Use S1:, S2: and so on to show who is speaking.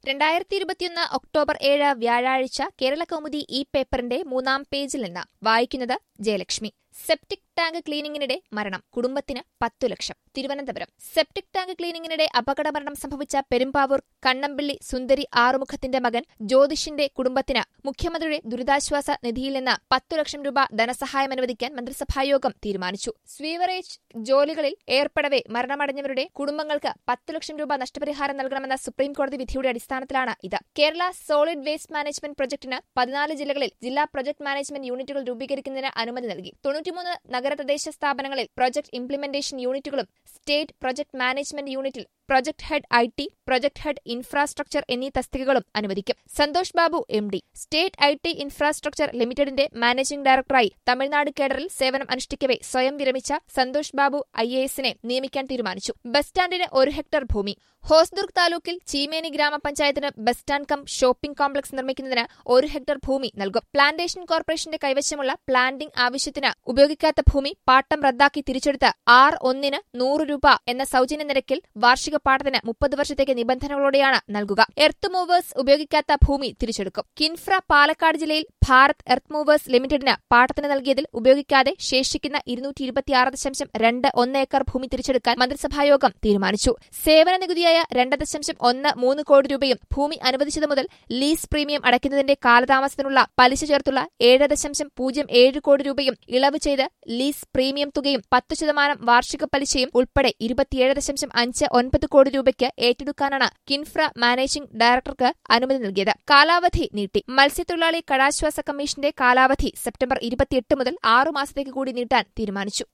S1: രണ്ടായിരത്തി ഇരുപത്തിയൊന്ന് ഒക്ടോബർ ഏഴ് വ്യാഴാഴ്ച കേരള കൗമുദി ഈ പേപ്പറിന്റെ മൂന്നാം പേജിൽ നിന്ന് വായിക്കുന്നത് ജയലക്ഷ്മി സെപ്റ്റിക് ടാങ്ക് ക്ലീനിങ്ങിനിടെ മരണം കുടുംബത്തിന് പത്തു ലക്ഷം തിരുവനന്തപുരം സെപ്റ്റിക് ടാങ്ക് ക്ലീനിങ്ങിനിടെ അപകടമരണം സംഭവിച്ച പെരുമ്പാവൂർ കണ്ണമ്പിള്ളി സുന്ദരി ആറുമുഖത്തിന്റെ മകൻ ജ്യോതിഷിന്റെ കുടുംബത്തിന് മുഖ്യമന്ത്രിയുടെ ദുരിതാശ്വാസ നിധിയിൽ നിന്ന് പത്തു ലക്ഷം രൂപ ധനസഹായം അനുവദിക്കാൻ മന്ത്രിസഭായോഗം തീരുമാനിച്ചു സ്വീവറേജ് ജോലികളിൽ ഏർപ്പെടവെ മരണമടഞ്ഞവരുടെ കുടുംബങ്ങൾക്ക് പത്തു ലക്ഷം രൂപ നഷ്ടപരിഹാരം നൽകണമെന്ന സുപ്രീംകോടതി വിധിയുടെ അടിസ്ഥാനത്തിലാണ് ഇത് കേരള സോളിഡ് വേസ്റ്റ് മാനേജ്മെന്റ് പ്രൊജക്ടിന് പതിനാല് ജില്ലകളിൽ ജില്ലാ പ്രൊജക്ട് മാനേജ്മെന്റ് യൂണിറ്റുകൾ രൂപീകരിക്കുന്നതിന് അനുമതി നൽകി തൊണ്ണൂറ്റിമൂന്ന് നഗരതദ്ദേശ സ്ഥാപനങ്ങളിൽ പ്രൊജക്ട് ഇംപ്ലിമെന്റേഷൻ യൂണിറ്റുകളും സ്റ്റേറ്റ് പ്രൊജക്ട് മാനേജ്മെന്റ് യൂണിറ്റിൽ project head I T project head infrastructure എന്നീ തസ്തികകളും അനുവദിക്കും Santhosh Babu M D state I T infrastructure ലിമിറ്റഡിന്റെ മാനേജിംഗ് ഡയറക്ടറായി തമിഴ്നാട് കേഡറിൽ സേവനം അനുഷ്ഠിക്കവെ സ്വയം വിരമിച്ച സന്തോഷ് ബാബു ഐ എ എസിനെ നിയമിക്കാൻ തീരുമാനിച്ചു ബസ് സ്റ്റാൻഡിന് ഒരു ഹെക്ടർ ഭൂമി ഹോസ്ദുർഗ് താലൂക്കിൽ ചീമേനി ഗ്രാമപഞ്ചായത്തിന് bus stand cum shopping complex നിർമ്മിക്കുന്നതിന് ഒരു ഹെക്ടർ ഭൂമി നൽകും പ്ലാന്റേഷൻ കോർപ്പറേഷന്റെ കൈവശമുള്ള പ്ലാന്റിംഗ് ആവശ്യത്തിന് ഉപയോഗിക്കാത്ത ഭൂമി പാട്ടം റദ്ദാക്കി തിരിച്ചെടുത്ത് ആർ ഒന്നിന് നൂറ് രൂപ എന്ന സൗജന്യ നിരക്കിൽ വാർഷിക പാട്ടത്തിന് മുപ്പത് വർഷത്തേക്ക് നിബന്ധനകളോടെയാണ് നൽകുക എർത്ത് മൂവേഴ്സ് ഉപയോഗിക്കാത്ത ഭൂമി തിരിച്ചെടുക്കും കിൻഫ്ര പാലക്കാട് ജില്ലയിൽ ഭാരത് എർത്ത് മൂവേഴ്സ് ലിമിറ്റഡിന് പാട്ടത്തിന് നൽകിയതിൽ ഉപയോഗിക്കാതെ ശേഷിക്കുന്ന ഇരുന്നൂറ്റി ഇരുപത്തിയാറ് ദശാംശം രണ്ട് ഒന്ന് ഏക്കർ ഭൂമി തിരിച്ചെടുക്കാൻ മന്ത്രിസഭായോഗം തീരുമാനിച്ചു സേവന നികുതിയായ രണ്ട് ദശാംശം ഒന്ന് മൂന്ന് കോടി രൂപയും ഭൂമി അനുവദിച്ചതു മുതൽ ലീസ് പ്രീമിയം അടയ്ക്കുന്നതിന്റെ കാലതാമസത്തിനുള്ള പലിശ ചേർത്തുള്ള ഏഴ് ദശാംശം പൂജ്യം ഏഴ് കോടി രൂപയും ഇളവ് ചെയ്ത് ലീസ് പ്രീമിയം തുകയും പത്ത് ശതമാനം വാർഷിക പലിശയും ഉൾപ്പെടെ ഇരുപത്തിയേഴ് ദശാംശം അഞ്ച് ഒൻപത് കോടി രൂപയ്ക്ക് ഏറ്റെടുക്കാനാണ് കിൻഫ്ര മാനേജിംഗ് ഡയറക്ടർക്ക് അനുമതി നൽകിയത് കാലാവധി നീട്ടി മത്സ്യത്തൊഴിലാളി കടാശ്വാസ കമ്മീഷന്റെ കാലാവധി സെപ്റ്റംബർ ഇരുപത്തിയെട്ട് മുതൽ ആറു മാസത്തേക്ക് കൂടി നീട്ടാൻ തീരുമാനിച്ചു